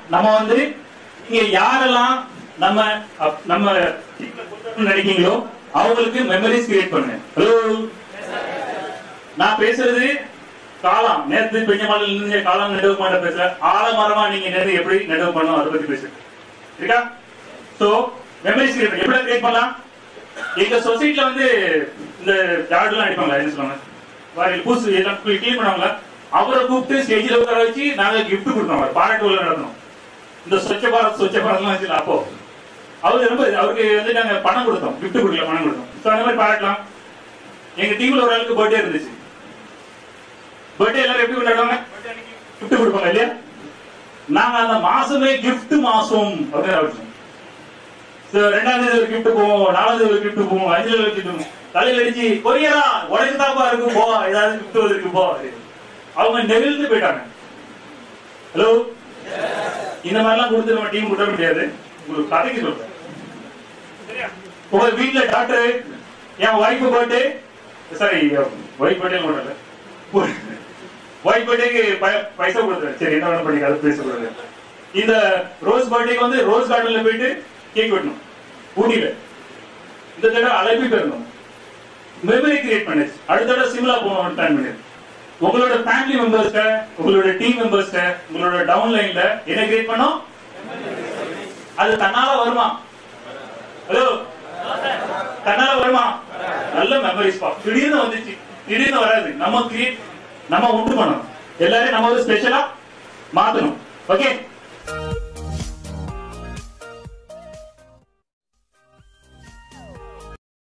நம்ம வந்து இங்க யாரெல்லாம் நம்ம அப்- நம்ம teamல கூட்டணும்னு நினைக்கீங்களோ அவங்களுக்கு மெமரிஸ் கிரியேட் பண்ணுங்க ஹலோ நான் பேசுறது காலம் நேத்து பெஞ்சமால இருந்து காலம் நெடுவு பண்ண பேசுற ஆலமரமா நீங்க நேரு எப்படி நெடுவு பண்ணணும் அதை பத்தி பேசுறேன் இருக்கா சோ மெமரிஸ் கிரியேட் எப்படி கிரியேட் பண்ணலாம் எங்க சொசைட்டில வந்து இந்த ஜாடுலாம் அடிப்பாங்களா என்ன சொல்லுவாங்க வாரியில் பூசு எல்லாம் கிளீன் பண்ணுவாங்களா அவரை கூப்பிட்டு ஸ்டேஜில் உட்கார வச்சு நாங்க gift கொடுத்தோம் அவர் பாராட்டு விழா நடத்தணும் இந்த சொச்ச பாரத் சொச்ச பாரத்லாம் வச்சுல அப்போ அவரு ரொம்ப அவருக்கு வந்து நாங்க பணம் கொடுத்தோம் gift கொடுக்கல பணம் கொடுத்தோம் ஸோ அந்த மாதிரி பாராட்டலாம் எங்க டீம்ல ஒரு ஆளுக்கு பர்த்டே இருந்துச்சு பர்த்டே எல்லாரும் எப்படி கொண்டாடுவாங்க gift கொடுப்பாங்க இல்லையா நாங்க அந்த மாசமே gift மாசம் அப்படின்னு ஆரம்பிச்சோம் So, ரெண்டாம் தேதி ஒரு கிஃப்ட் போவோம் நாலாம் தேதி ஒரு கிஃப்ட் போவோம் அஞ்சுல ஒரு கிஃப்ட் போவோம் தலையில அடிச்சு கொரியரா உனக்கு தாப்பா இருக்கு போ ஏதாவது கிஃப்ட் இருக்கு போ அவங்க நெகிழ்ந்து போயிட்டாங்க ஹலோ இந்த மாதிரிலாம் கொடுத்து நம்ம டீம் கொடுக்க முடியாது உங்களுக்கு கதைக்கு சொல்றேன் சரியா? உங்க வீட்ல டாக்டர் என் wife birthday sorry wife birthday கொண்டாடல ஒய்ஃப் பர்த்டேக்கு பைசா கொடுத்துறேன் சரி என்ன வேணும் பண்ணிக்க அது பேசக்கூடாது இந்த ரோஸ் பர்த்டேக்கு வந்து ரோஸ் கார்டன்ல போயிட்டு கேக் வெட்டணும் ஊட்டியில இந்த தடவை அழைப்பி பெறணும் மெமரி கிரியேட் பண்ணுச்சு அடுத்த தடவை சிம்லா போகணும் பிளான் பண்ணி உங்களோட ஃபேமிலி மெம்பர்ஸ்ட உங்களோட டீம் மெம்பர்ஸ்ட உங்களோட டவுன்லைன்ல என்ன கிரியேட் பண்ணும் அது தன்னால வருமா ஹலோ தன்னால வருமா நல்ல மெமரிஸ் பா திடீர்னு வந்துச்சு திடீர்னு வராது நம்ம கிரியேட் நம்ம உண்டு பண்ணணும் எல்லாரையும் நம்ம ஒரு ஸ்பெஷலா மாத்தணும் ஓகே